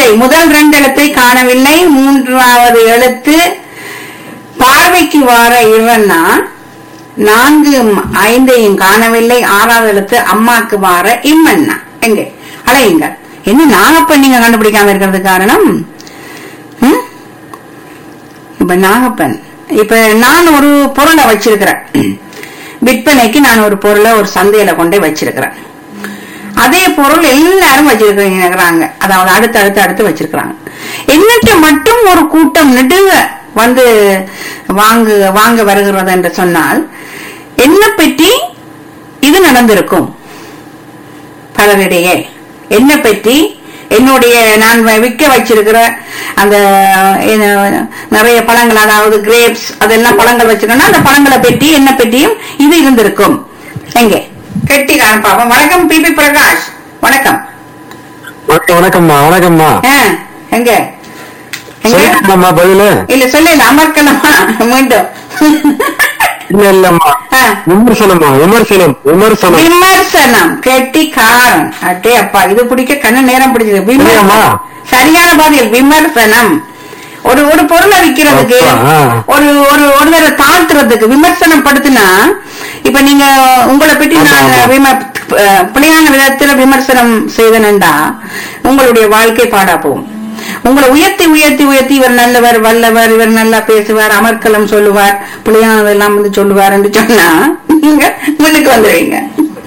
இல்லை முதல் ரெண்டு எழுத்தை காணவில்லை மூன்றாவது எழுத்து பார்வைக்கு வார இவன்னா நான்கு ம்- ஐந்தையும் காணவில்லை ஆறாவது எழுத்து அம்மாக்கு வார இம்மன்னா எங்க அலையுங்க என்ன நாகப்பன் நீங்க கண்டுபிடிக்காம இருக்கிறது காரணம் ம்? இப்ப நாகப்பன் இப்ப நான் ஒரு பொருளை வச்சிருக்கிறேன் விற்பனைக்கு நான் ஒரு பொருளை ஒரு சந்தையில கொண்டு வச்சிருக்கிறேன் அதே பொருள் எல்லாரும் வச்சிருக்கிறாங்க அதாவது அடுத்து அடுத்து அடுத்து வச்சிருக்கிறாங்க என்னட்டு மட்டும் ஒரு கூட்டம் நெடுக வந்து வாங்கு வாங்க வருகிறது என்று சொன்னால் என்ன பற்றி இது நடந்திருக்கும் பலரிடையே என்ன பற்றி என்னுடைய நான் வ- விற்க வச்சிருக்கிற அந்த என்ன, நிறைய பழங்கள் அதாவது கிரேப்ஸ் அதெல்லாம் பழங்கள் வச்சிருக்கேன்னா அந்த பழங்களை பற்றி என்ன பற்றியும் இது இருந்திருக்கும் எங்கே கெட்டிக்காரன் பாப்போம் வணக்கம் பிபி பிரகாஷ் வணக்கம் வணக்கம் வணக்கம்மா வணக்கம்மா ஆ, எங்க எங்க சொல்லிட்டோம்மா பதிலு இல்ல சொல்லல அமர்க்கலாமா மீண்டும் இல்ல இல்லம்மா ஆ. விமர்சனம்மா விமர்சனம் விமர்சனம் விமர்சனம் கெட்டிக்காரன் அட்டே அப்பா இது பிடிக்க கண்ண நேரம் பிடிச்சது சரியாம்மா? விமர்சனம் சரியான பதில் விமர்சனம் ஒரு ஒரு பொருளை விக்கிறதுக்கு அப்பா, ஆ. ஒரு ஒரு ஒரு தடவை தாழ்த்துறதுக்கு விமர்சனம் படுத்தினா இப்ப நீங்க உங்களை பற்றி ஆமா, நான் ஆமா. விம- அஹ், பிழையான விதத்துல விமர்சனம் செய்தனண்டா உங்களுடைய வாழ்க்கை பாடா போகும் உங்களை உயர்த்தி உயர்த்தி உயர்த்தி இவர் நல்லவர் வல்லவர் இவர் நல்லா பேசுவார் அமர்க்கலம் சொல்லுவார் பிள்ளையானதெல்லாம் வந்து சொல்லுவார் என்று சொன்னா நீங்க முன்னுக்கு வந்துடுவீங்க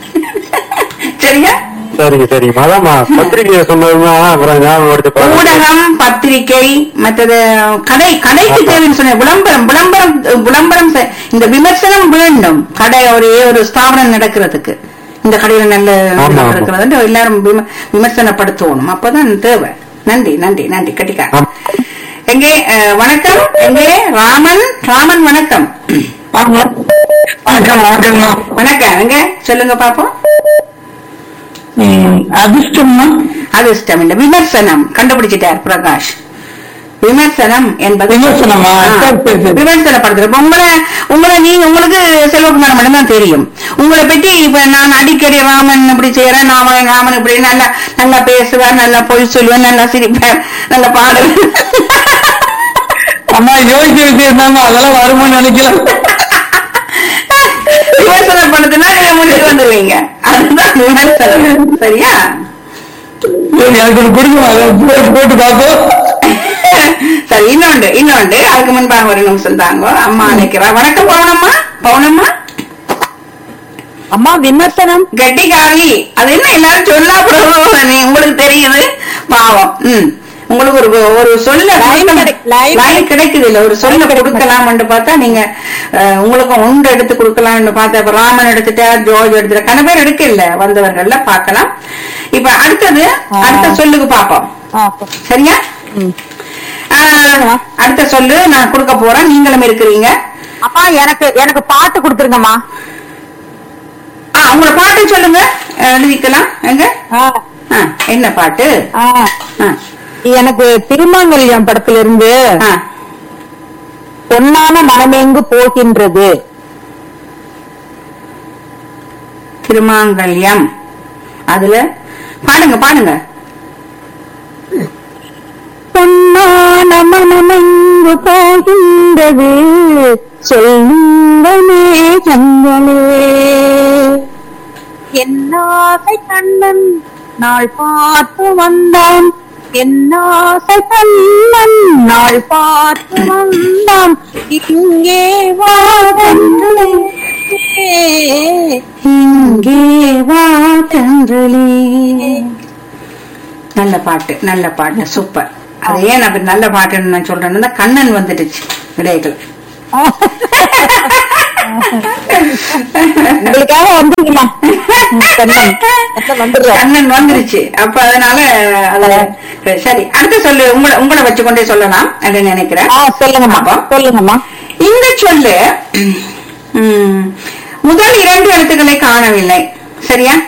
சரியா சரிங்க சரிங்க அதாம்மா பத்திரிகையை சொன்னதுதான் அப்புறம் ஞாபகம் எடுத்து பாருங்க. ஊடகம் பத்திரிகை மற்றது கடை கடைக்கு தேவைன்னு சொன்ன விளம்பரம் விளம்பரம் விளம்பரம் செ- இந்த விமர்சனம் வேண்டும் கடை ஒரே ஒரு ஸ்தாபனம் நடக்கிறதுக்கு இந்த கடையில நல்ல ஆமா, ஆமா. இருக்கிறது எல்லாரும் விம- விமர்சனப்படுத்தணும் அப்பதான் தேவை நன்றி நன்றி நன்றி கட்டிக்கா ஆமா. எங்கே அஹ், வணக்கம் எங்கே ராமன் ராமன் வணக்கம் வணக்கம் வணக்கம்மா வணக்கம் எங்க சொல்லுங்க பாப்போம் ம், அதிர்ஷ்டம்மா அது இஷ்டம் இல்ல விமர்சனம் கண்டுபிடிச்சிட்டார் பிரகாஷ் விமர்சனம் என்பது விமர்சனமா? ஆ, சரி, சரி, சரி. விமர்சனப்படுத்துறது இப்ப உங்களை உங்களை நீங்க உங்களுக்கு செல்வகுமார் மட்டும் தான் தெரியும் உங்களை பற்றி இப்ப நான் அடிக்கடி ராமன் இப்படி செய்யறேன் ராமன் ராமன் இப்படி நல்லா நல்லா பேசுவார் நல்லா பொய் சொல்லுவேன் நல்லா சிரிப்பார் நல்லா பாடுவேன் அம்மா யோசிச்சு வச்சிருந்தாங்க அதெல்லாம் வருமானு நினைக்கல விமர்சனப்படுத்தினா நீங்க முடிச்சு வந்துருவீங்க அதுதான் விமர்சனம் சரியா சரி, எனக்கு ஒண்ணு கொடுங்க அதை போட்டு போட்டு பார்ப்போம் சரி இன்னொன்று இன்னொன்று அதுக்கு முன்பாக ஒரு நிமிஷம் தாங்க அம்மா நிக்கிறா வணக்கம் பவுனம்மா பவுனம்மா அம்மா விமர்சனம் கெட்டிக்காரி அது என்ன எல்லாரும் சொல்லா நீ உங்களுக்கு தெரியுது பாவம் ம் உங்களுக்கு ஒரு ஒரு சொல்ல Line கிடை- line line கிடைக்குது இல்ல ஒரு சொல்ல கொடுக்கலாம்னு பார்த்தா நீங்க அஹ், உங்களுக்கு ஒன்று எடுத்து கொடுக்கலாம்னு பார்த்தா இப்ப ராமன் எடுத்துட்டா ஜோர்ஜ் எடுத்துட்டா கன பேர் எடுக்க இல்ல வந்தவர்கள்ல பார்க்கலாம் இப்ப அடுத்தது அடுத்த சொல்லுக்கு பாப்போம் ஆ, சரியா ம். ஆஹ், அடுத்த சொல்லு நான் கொடுக்க போறேன் நீங்களும் இருக்கிறீங்க அப்பா எனக்கு எனக்கு பாட்டு கொடுத்துருங்கம்மா ஆ உங்களோட பாட்டு சொல்லுங்க அஹ், எழுதிக்கலாம் எங்க ஆ, ஆ, என்ன பாட்டு ஆ. ஆ, எனக்கு திருமாங்கல்யம் படத்துல இருந்து ஆ. பொன்னான மனமெங்கு போகின்றது திருமாங்கல்யம் அதுல பாடுங்க பாடுங்க பொன்னான மனமெங்கு போகின்றது சொல்லுங்களே தங்களே என்னாசை கண்ணன் நாள் பார்த்து வந்தான் என்னாசை கண்ணன் நாள் பார்த்து வந்தான் இங்கே வா தங்களே. இங்கே வா தென்றலே நல்ல பாட்டு நல்ல பாட்டு சூப்பர் அது ஏன் அப்படி நல்ல பாட்டுன்னு நான் சொல்றேன்னா கண்ணன் வந்துடுச்சு விடைகள் உங்களுக்காக வந்துருங்கம்மா கண்ணன் கண்ணன் வந்துடுறேன் கண்ணன் வந்துருச்சு அப்ப அதனால அது சரி அடுத்த சொல்லு உங்களை உங்களை வச்சு கொண்டே சொல்லலாம் அப்படின்னு நினைக்கிறேன் ஆ சொல்லுங்கம்மா அப்போ? சொல்லுங்கம்மா இந்த சொல்லு ம், முதல் இரண்டு எழுத்துக்களை காணவில்லை சரியா